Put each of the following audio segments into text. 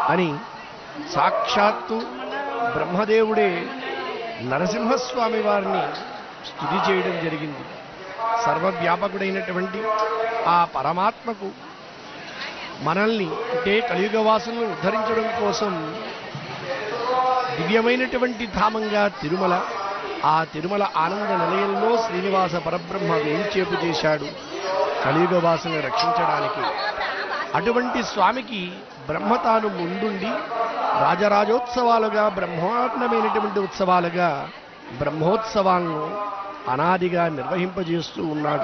అని సాక్షాత్తు బ్రహ్మదేవుడే నరసింహస్వామి వారిని స్థుతి చేయడం జరిగింది సర్వవ్యాపకుడైనటువంటి ఆ పరమాత్మకు మనల్ని అంటే కలియుగ వాసులను ఉద్ధరించడం కోసం దివ్యమైనటువంటి ధామంగా తిరుమల ఆ తిరుమల ఆనంద నిలయంలో శ్రీనివాస పరబ్రహ్మ వేంచేపు చేశాడు కలియుగ వాసులను రక్షించడానికి అటువంటి స్వామికి బ్రహ్మ తాను ముందుండి రాజరాజోత్సవాలుగా బ్రహ్మాండమైనటువంటి ఉత్సవాలుగా బ్రహ్మోత్సవాలను అనాదిగా నిర్వహింపజేస్తూ ఉన్నాడు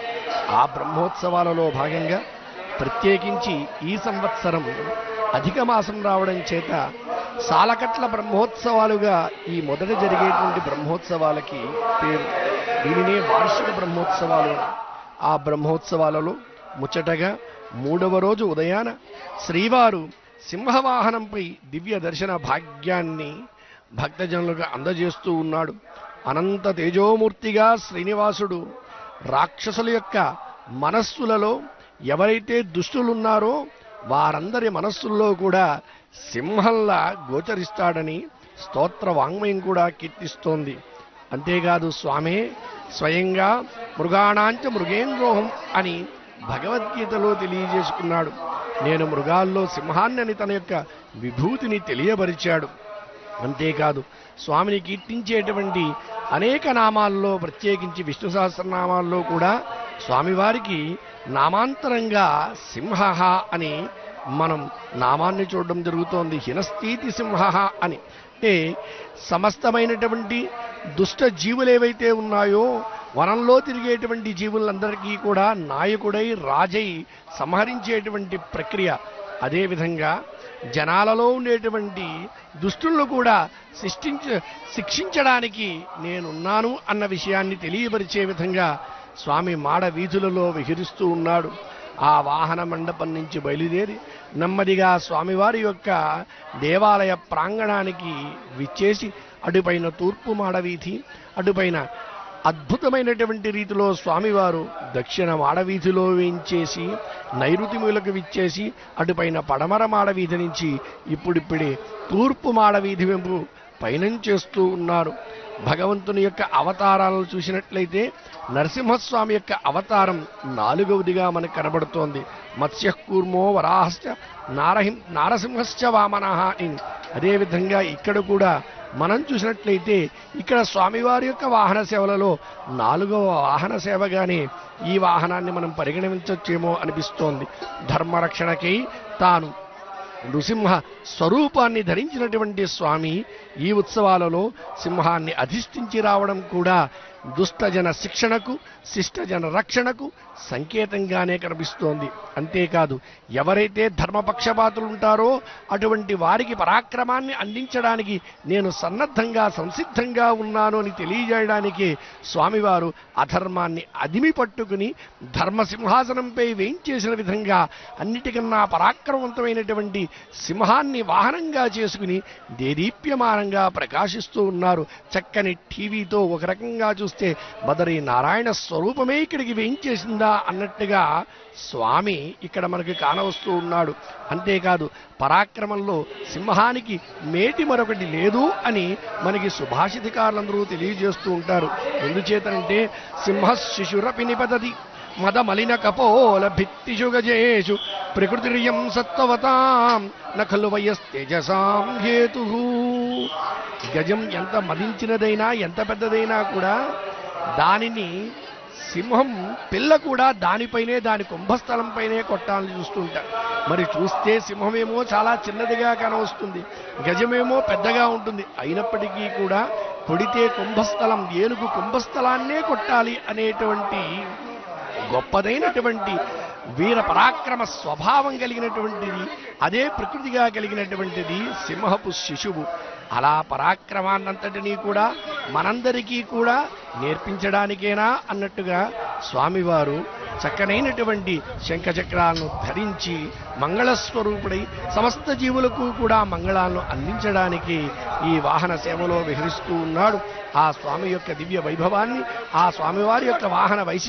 ఆ బ్రహ్మోత్సవాలలో భాగంగా ప్రత్యేకించి ఈ సంవత్సరం అధిక మాసం రావడం చేత సాలకట్ల బ్రహ్మోత్సవాలుగా ఈ మొదట జరిగేటువంటి బ్రహ్మోత్సవాలకి పేరు దీనినే వార్షిక బ్రహ్మోత్సవాలు అని. ఆ బ్రహ్మోత్సవాలలో ముచ్చటగా మూడవ రోజు ఉదయాన శ్రీవారు సింహవాహనంపై దివ్య దర్శన భాగ్యాన్ని భక్తజనులకు అందజేస్తూ ఉన్నాడు అనంత తేజోమూర్తిగా శ్రీనివాసుడు రాక్షసుల యొక్క మనస్సులలో ఎవరైతే దుష్టులున్నారో వారందరి మనస్సుల్లో కూడా సింహంలా గోచరిస్తాడని స్తోత్ర వాంగ్మయం కూడా కీర్తిస్తోంది అంతేకాదు స్వామే స్వయంగా మృగాణాంచ మృగేంద్రోహం అని భగవద్గీతలో తెలియజేసుకున్నాడు నేను మృగాల్లో సింహాన్ని అని తన యొక్క విభూతిని తెలియపరిచాడు అంతేకాదు స్వామిని కీర్తించేటువంటి అనేక నామాల్లో ప్రత్యేకించి విష్ణు సహస్రనామాల్లో కూడా స్వామివారికి నామాంతరంగా సింహ అని మనం నామాన్ని చూడడం జరుగుతోంది హినస్థితి సింహ అని అంటే సమస్తమైనటువంటి దుష్ట జీవులు ఏవైతే ఉన్నాయో వనంలో తిరిగేటువంటి జీవులందరికీ కూడా నాయకుడై రాజై సంహరించేటువంటి ప్రక్రియ అదేవిధంగా జనాలలో ఉండేటువంటి దుష్టులను కూడా శిష్టించ శిక్షించడానికి నేనున్నాను అన్న విషయాన్ని తెలియపరిచే విధంగా స్వామి మాడ వీధులలో విహరిస్తూ ఉన్నాడు ఆ వాహన మండపం నుంచి బయలుదేరి నెమ్మదిగా స్వామివారి యొక్క దేవాలయ ప్రాంగణానికి విచ్చేసి అటుపైన తూర్పు మాడవీధి అటుపైన అద్భుతమైనటువంటి రీతిలో స్వామివారు దక్షిణ మాడవీధిలో వేయించేసి నైరుతి మూలకు విచ్చేసి అటుపైన పడమర మాడవీధి నుంచి ఇప్పుడిప్పుడే తూర్పు మాడవీధి వెంపు పయనంచేస్తూ ఉన్నారు భగవంతుని యొక్క అవతారాలను చూసినట్లయితే నరసింహస్వామి యొక్క అవతారం నాలుగవదిగా మనకు కనబడుతోంది మత్స్య కూర్మో వరాహశ్చ నారహిం నారసింహశ్చ వామనః ఇన్ అదేవిధంగా ఇక్కడ కూడా మనం చూసినట్లయితే ఇక్కడ స్వామివారి యొక్క వాహన సేవలలో నాలుగవ వాహన సేవగానే ఈ వాహనాన్ని మనం పరిగణించవచ్చేమో అనిపిస్తోంది ధర్మరక్షణకై తాను నృసింహ స్వరూపాన్ని ధరించినటువంటి స్వామి ఈ ఉత్సవాలలో సింహాన్ని అధిష్ఠించి రావడం కూడా దుష్టజన శిక్షణకు శిష్టజన రక్షణకు సంకేతంగానే కనిపిస్తోంది అంతేకాదు ఎవరైతే ధర్మపక్షపాతులు ఉంటారో అటువంటి వారికి పరాక్రమాన్ని అందించడానికి నేను సన్నద్ధంగా సంసిద్ధంగా ఉన్నాను అని తెలియజేయడానికి స్వామివారు అధర్మాన్ని అదిమి పట్టుకుని ధర్మసింహాసనంపై వేయించేసిన విధంగా అన్నిటికన్నా పరాక్రమవంతమైనటువంటి సింహాన్ని వాహనంగా చేసుకుని దేదీప్యమానంగా ప్రకాశిస్తూ ఉన్నారు చక్కని టీవీతో ఒక రకంగా చూస్తే బదరి నారాయణ స్వరూపమే ఇక్కడికి వేయించేసిందా అన్నట్టుగా స్వామి ఇక్కడ మనకి కానవస్తూ ఉన్నాడు అంతేకాదు పరాక్రమంలో సింహానికి మేటి మరొకటి లేదు అని మనకి సుభాషితకారులందరూ తెలియజేస్తూ ఉంటారు ఎందుచేతనంటే సింహ శిశురపి నిపతది మద మలిన కపోల భిత్తిషు గజేషు ప్రకృతిరియం సత్వతాం నఖలు వయస్తేజసాం హేతు గజం ఎంత మదించినదైనా ఎంత పెద్దదైనా కూడా దానిని సింహం పిల్ల కూడా దానిపైనే దాని కుంభస్థలంపైనే కొట్టాలని చూస్తుంటారు మరి చూస్తే సింహమేమో చాలా చిన్నదిగా కనవస్తుంది గజమేమో పెద్దగా ఉంటుంది అయినప్పటికీ కూడా కొడితే కుంభస్థలం ఏనుగు కుంభస్థలాన్నే కొట్టాలి అనేటువంటి గొప్పదైనటువంటి వీర పరాక్రమ స్వభావం కలిగినటువంటిది అదే ప్రకృతిగా కలిగినటువంటిది సింహపు శిశువు అలా పరాక్రమాన్నంతటినీ కూడా మనందరికీ కూడా నేర్పించడానికేనా అన్నట్టుగా స్వామివారు చక్కనైనటువంటి శంఖచక్రాలను ధరించి మంగళస్వరూపుడై సమస్త జీవులకు కూడా మంగళాలను అందించడానికి ఈ వాహన సేవలో విహరిస్తూ ఉన్నాడు ఆ స్వామి యొక్క దివ్య వైభవాన్ని ఆ స్వామివారి యొక్క వాహన వైశిష్ట్యాన్ని